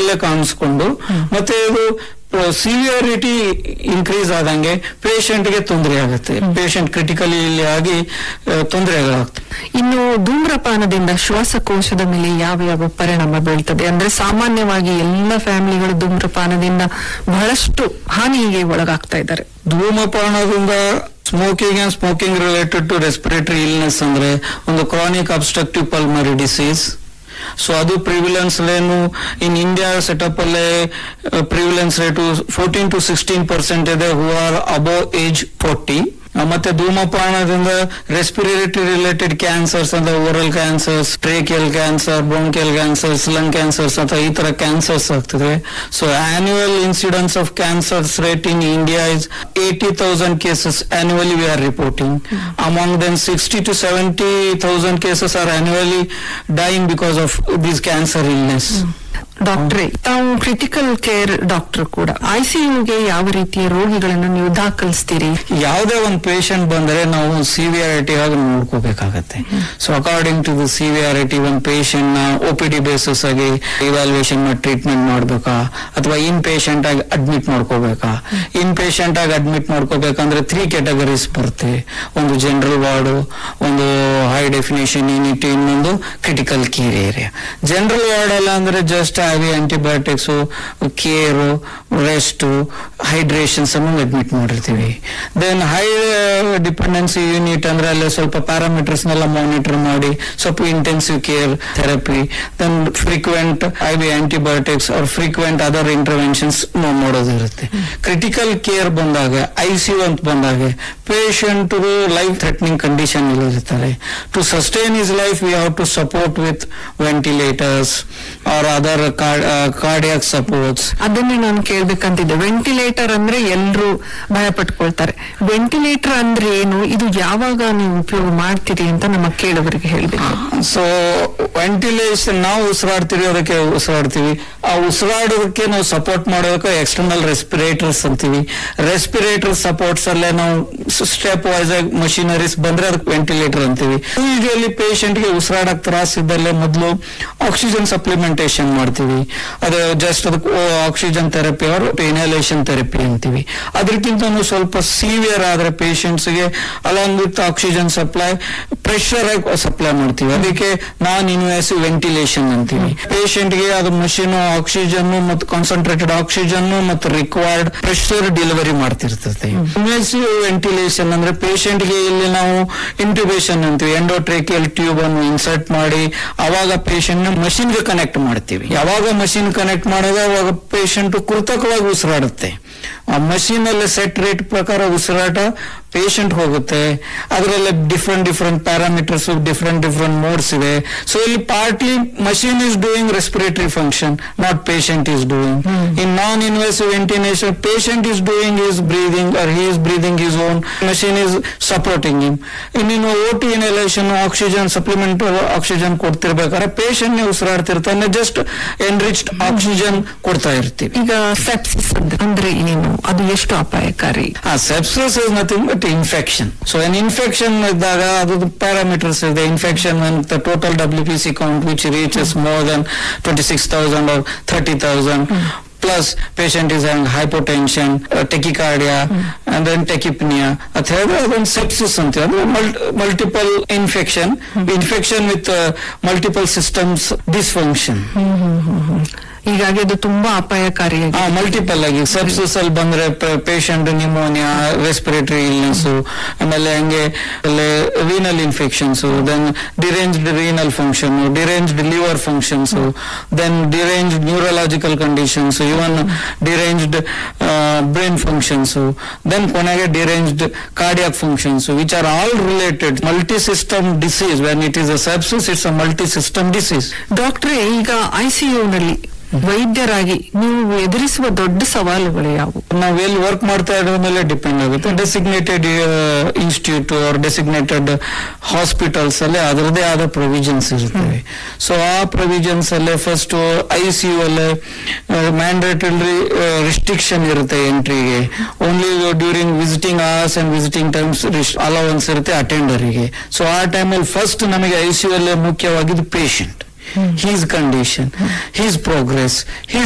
ಅಲ್ಲೇ ಕಾಣಿಸ್ಕೊಂಡು ಮತ್ತೆ ಇದು ಸಿವಿಯಾರಿಟಿ ಇನ್ಕ್ರೀಸ್ ಆದಂಗೆ ಪೇಷಂಟ್ಗೆ ತೊಂದರೆ ಆಗುತ್ತೆ ಪೇಷಂಟ್ ಕ್ರಿಟಿಕಲಿ ಇಲ್ಲಿ ಆಗಿ ತೊಂದರೆಗಳಾಗ್ತವೆ ಇನ್ನು ಧೂಮ್ರಪಾನದಿಂದ ಶ್ವಾಸಕೋಶದ ಮೇಲೆ ಯಾವ ಯಾವ ಪರಿಣಾಮ ಬೀಳ್ತದೆ ಅಂದ್ರೆ ಸಾಮಾನ್ಯವಾಗಿ ಎಲ್ಲ ಫ್ಯಾಮಿಲಿಗಳು ಧೂಮ್ರಪಾನದಿಂದ ಬಹಳಷ್ಟು ಹಾನಿಗೆ ಒಳಗಾಗ್ತಾ ಇದ್ದಾರೆ ಧೂಮಪಾನದಿಂದ smoking and smoking related to respiratory illness ಅಂದ್ರೆ ಒಂದು chronic obstructive pulmonary disease so ಅದು ಪ್ರಿವಿಲೆನ್ಸ್ ಏನು ಇನ್ ಇಂಡಿಯಾ ಸೆಟಪ್ ಅಲ್ಲೇ prevalence rate fourteen to sixteen percent ಇದೆ who are above age forty ಮತ್ತೆ ಧೂಮಪಾನದಿಂದ ರೆಸ್ಪಿರೇಟರಿ ರಿಲೇಟೆಡ್ ಕ್ಯಾನ್ಸರ್ಸ್ ಅಂದ್ರೆ oral cancers tracheal cancer bronchial cancers lung cancers ಅಥವಾ ಈ ತರ ಕ್ಯಾನ್ಸರ್ಸ್ ಆಗ್ತದೆ so annual incidence of cancers rate in India is eighty thousand cases annually V are reporting among them sixty to seventy thousand cases are annually dying because of this cancer illness ಡಾಕ್ಟ್ರೇ ತಾವು critical care doctor ಕೂಡ ಐಸಿಯುಗೆ ಯಾವ ರೀತಿಯ ರೋಗಿಗಳನ್ನು ನೀವು ದಾಖಲಿಸ್ತೀರಿ ಯಾವುದೇ ಒಂದು patient ಬಂದರೆ ನಾವು ಸಿವಿಯಾರಿಟಿ ಆಗಿ ನೋಡ್ಕೋಬೇಕಾಗತ್ತೆ so according to the severity ಒಂದು ಪೇಷಂಟ್ ನ ಒ ಪಿ ಡಿ ಬೇಸಿಸ್ ಆಗಿ ಇವ್ಯಾಲ್ಯೂಯೇಷನ್ ಮಾಡಿ ಟ್ರೀಟ್ಮೆಂಟ್ ಮಾಡ್ಬೇಕಾ ಅಥವಾ ಇನ್ ಪೇಷಂಟ್ ಆಗಿ ಅಡ್ಮಿಟ್ ಮಾಡ್ಕೋಬೇಕಾ ಇನ್ ಪೇಷಂಟ್ ಆಗಿ ಅಡ್ಮಿಟ್ ಮಾಡ್ಕೋಬೇಕಂದ್ರೆ ತ್ರೀ ಕ್ಯಾಟಗರೀಸ್ ಬರುತ್ತೆ ಒಂದು ಜನರಲ್ ವಾರ್ಡ್ ಒಂದು ಹೈ ಡೆಫಿನೇಷನ್ ಯೂನಿಟ್ ಇನ್ನೊಂದು critical care area general ward ಅಲ್ಲ ಅಂದ್ರೆ ಜಸ್ಟ್ ಆಗಿ ಆಂಟಿಬಯೋಟಿಕ್ಸ್ ಕೇರ್ ರೆಸ್ಟ್ ಹೈಡ್ರೇಷನ್ಸ್ ಅನ್ನು ಅಡ್ಮಿಟ್ ಮಾಡಿರ್ತೀವಿ ದೆನ್ ಹೈ ಡಿಪೆಂಡೆನ್ಸಿ ಯೂನಿಟ್ ಅಂದ್ರೆ ಅಲ್ಲಿ ಸ್ವಲ್ಪ ಪ್ಯಾರಾಮೀಟರ್ಸ್ ನೆಲ್ಲ ಮಾನಿಟರ್ ಮಾಡಿ ಸ್ವಲ್ಪ intensive care therapy then frequent I V antibiotics ಅವ್ರ ಫ್ರೀಕ್ವೆಂಟ್ ಅದರ್ ಇಂಟರ್ವೆನ್ಷನ್ಸ್ ಮಾಡೋದಿರುತ್ತೆ ಕ್ರಿಟಿಕಲ್ ಕೇರ್ ಬಂದಾಗ ಐ ಸಿ ಅಂತ ಬಂದಾಗ ಪೇಷಂಟ್ ಲೈಫ್ ಥ್ರೆಟ್ನಿಂಗ್ ಕಂಡೀಷನ್ ಇರ್ತಾರೆ to sustain his life we have to support with ventilators or other cardiac supports ಅದನ್ನೇ ನಾನು ಕೇಳ್ಬೇಕಂತಿದ್ದೆ ventilator ಅಂದ್ರೆ ಎಲ್ಲರೂ ಭಯ ಪಟ್ಕೊಳ್ತಾರೆ ವೆಂಟಿಲೇಟರ್ ಅಂದ್ರೆ ಏನು ಇದು ಯಾವಾಗ ನೀವು ಉಪಯೋಗ ಮಾಡ್ತೀರಿ ಅಂತ ನಮ್ಮ ಕೇಳೋವರಿಗೆ ಹೇಳ್ಬೇಕು ಸೊ ವೆಂಟಿಲೇಷನ್ ನಾವು ಉಸಿರಾಡ್ತೀವಿ ಅದಕ್ಕೆ ಉಸಿರಾಡ್ತೀವಿ ಆ ಉಸಿರಾಡೋದಕ್ಕೆ ನಾವು ಸಪೋರ್ಟ್ ಮಾಡೋದಕ್ಕೆ ಎಕ್ಸ್ಟರ್ನಲ್ ರೆಸ್ಪಿರೇಟರ್ಸ್ ಅಂತೀವಿ ರೆಸ್ಪಿರೇಟರ್ ಸಪೋರ್ಟ್ಸ್ ಅಲ್ಲೇ ನಾವು ಸ್ಟೆಪ್ ವೈಸ್ ಆಗಿ ಮಷಿನರೀಸ್ ಬಂದ್ರೆ ಅದಕ್ಕೆ ವೆಂಟಿಲೇಟರ್ ಅಂತೀವಿ ಯೂಶುವಲಿ ಗೆ ಉಸಿರಾಡಕ್ ತ್ರಾಸ ಇದ್ದಲ್ಲೇ ಮೊದಲು ಆಕ್ಸಿಜನ್ ಸಪ್ಲಿಮೆಂಟೇಷನ್ ಮಾಡ್ತೀವಿ ಅದು ಜಸ್ಟ್ ಅದಕ್ಕೆ ಆಕ್ಸಿಜನ್ ಥೆರಪಿ ಅವರು ಇನ್ಹಲೇಷನ್ ಥೆರಪಿ ಅಂತೀವಿ ಅದಕ್ಕಿಂತ ಸ್ವಲ್ಪ ಸಿವಿಯರ್ ಆದ್ರೆ patients ಗೆ along with oxygen supply pressure ಆಗಿ ಸಪ್ಲೈ ಮಾಡ್ತೀವಿ ಅದಕ್ಕೆ ನಾನ್ ಇನ್ವೇಸಿವ್ ವೆಂಟಿಲೇಷನ್ ಅಂತೀವಿ Patient ಗೆ ಅದು ಮಷೀನ್ ಆಕ್ಸಿಜನ್ ಮತ್ತು ಕಾನ್ಸಂಟ್ರೇಟೆಡ್ ಆಕ್ಸಿಜನ್ ಮತ್ತು ರಿಕ್ವೈರ್ಡ್ ಪ್ರೆಷರ್ ಡೆಲಿವರಿ ಮಾಡ್ತಿರ್ತದೆ ಇನ್ವೇಸಿವ್ ವೆಂಟಿಲೇಷನ್ ಅಂದ್ರೆ patient ಗೆ ಇಲ್ಲಿ ನಾವು ಇಂಟ್ಯೂಬೇಷನ್ ಅಂತೀವಿ ಎಂಡೋಟ್ರೇಕಿಯಲ್ ಟ್ಯೂಬ್ ಅನ್ನು ಇನ್ಸರ್ಟ್ ಮಾಡಿ ಅವಾಗ ಪೇಷಂಟ್ ನ machine ಗೆ ಕನೆಕ್ಟ್ ಮಾಡ್ತೀವಿ ಯಾವಾಗ ಮಷಿನ್ ಕನೆಕ್ಟ್ ಮಾಡೋದು ಅವಾಗ ಪೇಷಂಟ್ ಕೃತಕವಾಗಿ ಉಸಿರಾಡುತ್ತೆ ಆ ಮಷೀನ್ ಅಲ್ಲಿ ಸೆಟ್ ರೇಟ್ ಪ್ರಕಾರ ಉಸಿರಾಟ ಪೇಷಂಟ್ ಹೋಗುತ್ತೆ ಅದರಲ್ಲಿ different different parameters different different modes ಇದೆ ಸೊ ಇಲ್ಲಿ partly machine is doing respiratory function not patient is doing in non invasive ventilation patient is doing is breathing or he is breathing his own machine is supporting him ಇನ್ನೇನು O T inhalation oxygen supplement oxygen ಕೊಡ್ತಿರ್ಬೇಕಾದ್ರೆ patient ನೇ ಉಸಿರಾಡ್ತಿರ್ತಾನೆ just enriched oxygen ಕೊಡ್ತಾ ಇರ್ತೀವಿ ಈಗ sepsis ಅಂದ್ರೆ ಏನು ಅದು ಎಷ್ಟು ಅಪಾಯಕಾರಿ ಆ sepsis is nothing but infection so an infection ಇದ್ದಾಗ ಅದು ಪ್ಯಾರಾಮೀಟರ್ಸ್ ಇದೆ infection the total W B C count which reaches more than twenty six thousand or thirty thousand plus patient is hang hypotension tachycardia and then tachypnea ಅಂತ ಹೇಳಿದ್ರೆ ಅದೊಂದು sepsis ಅಂತ ಅಂದ್ರೆ multiple infection infection with multiple systems dysfunction ಹೀಗಾಗಿ ಅದು ತುಂಬಾ ಅಪಾಯಕಾರಿಯಾಗಿ multiple ಆಗಿ sepsis ಅಲ್ಲಿ ಬಂದ್ರೆ ಪೇಷಂಟ್ ನ್ಯೂಮೋನಿಯಾ ರೆಸ್ಪಿರೇಟರಿ ಇಲ್ನೆಸ್ ಆಮೇಲೆ ಹಂಗೆ renal infections then deranged renal function deranged liver functions then deranged neurological conditions even deranged brain functions then ಕೊನೆಗೆ deranged cardiac functions which are all related multi system disease when it is a sepsis it's a multi system disease ಡಾಕ್ಟ್ರೇ ಈಗ ICU ನಲ್ಲಿ ವೈದ್ಯರಾಗಿ ನೀವು ಎದುರಿಸುವ ದೊಡ್ಡ ಸವಾಲುಗಳು ಯಾವುವು ನಾವು ಎಲ್ಲಿ ವರ್ಕ್ ಮಾಡ್ತಾ ಇರೋದ್ರ ಮೇಲೆ ಡಿಪೆಂಡ್ ಆಗುತ್ತೆ designated institute or designated hospitals ಅಲ್ಲಿ ಅದರದೇ ಆದ ಪ್ರೊವಿಷನ್ಸ್ ಇರ್ತವೆ ಸೊ ಆ ಪ್ರೊವಿಷನ್ಸ್ ಅಲ್ಲೇ ಫಸ್ಟ್ ಐ ಸಿ ಯು ಅಲ್ಲೇ ಮ್ಯಾಂಡೇಟರಿ ರಿಸ್ಟ್ರಿಕ್ಷನ್ ಇರುತ್ತೆ ಎಂಟ್ರಿಗೆ only during visiting hours and visiting times allowance ಇರುತ್ತೆ ಅಟೆಂಡರಿಗೆ ಸೊ ಆ ಟೈಮಲ್ಲಿ ಫಸ್ಟ್ ನಮಗೆ ಐ ಸಿ ಯು ಅಲ್ಲೇ ಮುಖ್ಯವಾಗಿದ್ದು patient his condition his progress he's